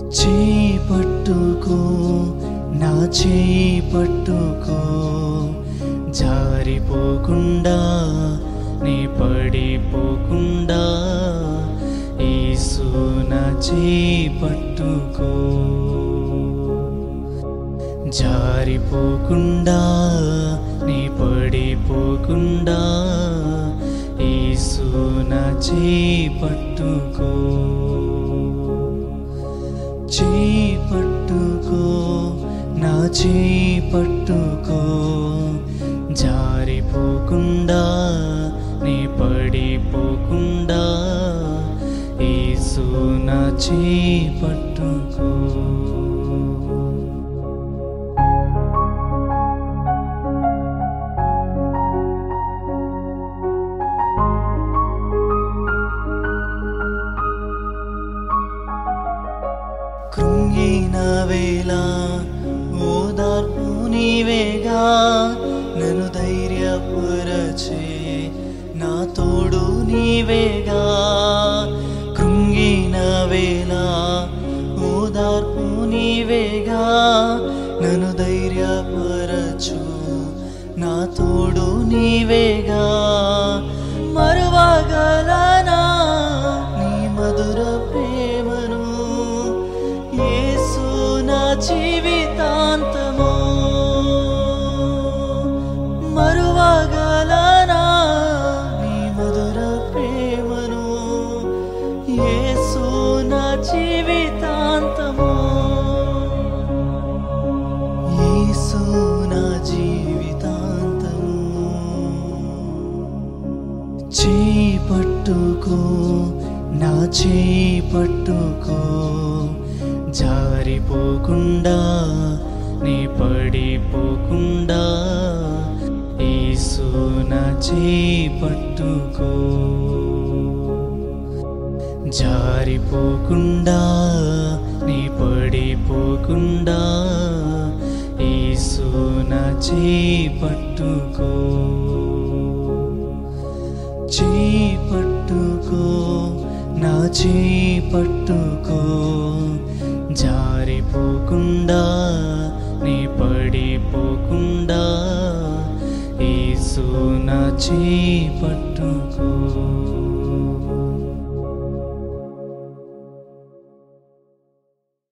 చేయి పట్టుకో నా చేయి పట్టుకో జారిపోకుండా నీ పడిపోకుండా యేసు నా చేయి పట్టుకో జారిపోకుండా నీ పడిపోకుండా యేసు నా చేయి పట్టుకో చేయి పట్టుకో నా చేయి పట్టుకో జారిపోకుండా నీ పడిపోకుండా యేసు నా చేయి పట్టుకో కృంగిన వేళ ఓదార్పు నీవేగా నన్ను ధైర్యపరచే నా తోడు నీవేగా కృంగిన వేళ ఓదార్పు నీవేగా నన్ను ధైర్యపరచు నా తోడు నీవేగా మరువగలనా నీ మధుర ప్రేమను యేసు నా జీవితాంతము మరువగలనా నీ మధుర ప్రేమను యేసు నా జీవితాంతము యేసు నా జీవితాంతము చేయి పట్టుకో నా చేయి పట్టుకో జారిపోకుండా నీ పడిపోకుండా యేసు నా చేయి పట్టుకో జారిపోకుండా నీ పడిపోకుండా యేసు నా చేయి పట్టుకో చేయి పట్టుకో నా చేయి పట్టుకో జారిపోకుండా నీ పడిపోకుండా యేసు నా చేయి పట్టుకో